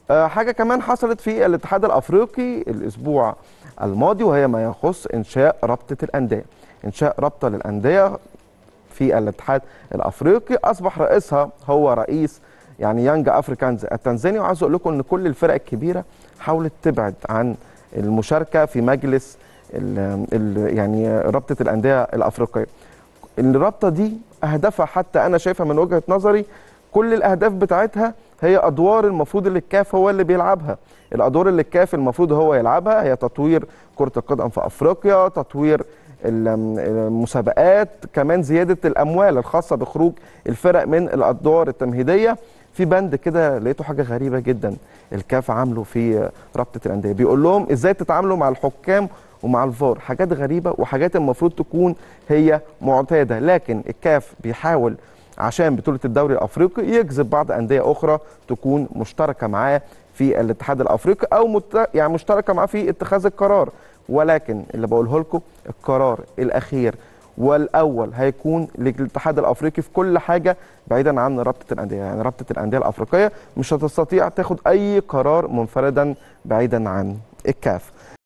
آه، حاجه كمان حصلت في الاتحاد الافريقي الاسبوع الماضي وهي ما يخص انشاء رابطه الانديه انشاء رابطه للانديه في الاتحاد الافريقي اصبح رئيسها هو رئيس يعني يانج افريكانز التنزاني وعاوز اقول لكم ان كل الفرق الكبيره حاولت تبعد عن المشاركه في مجلس ال ال يعني رابطه الانديه الافريقيه الرابطه دي اهدافها حتى انا شايفها من وجهه نظري كل الاهداف بتاعتها هي ادوار المفروض اللي الكاف هو اللي بيلعبها الادوار اللي الكاف المفروض هو يلعبها هي تطوير كره القدم في افريقيا تطوير ال- المسابقات كمان زياده الاموال الخاصه بخروج الفرق من الادوار التمهيديه في بند كده لقيته حاجه غريبه جدا الكاف عامله في رابطه الانديه بيقول لهم ازاي تتعاملوا مع الحكام ومع الفار حاجات غريبه وحاجات المفروض تكون هي معتاده لكن الكاف بيحاول عشان بطوله الدوري الافريقي يجذب بعض انديه اخرى تكون مشتركه معاه في الاتحاد الافريقي او مت... يعني مشتركه معاه في اتخاذ القرار ولكن اللي بقوله لكم القرار الاخير والاول هيكون للاتحاد الافريقي في كل حاجه بعيدا عن رابطه الانديه يعني رابطه الانديه الافريقيه مش هتستطيع تاخد اي قرار منفردا بعيدا عن الكاف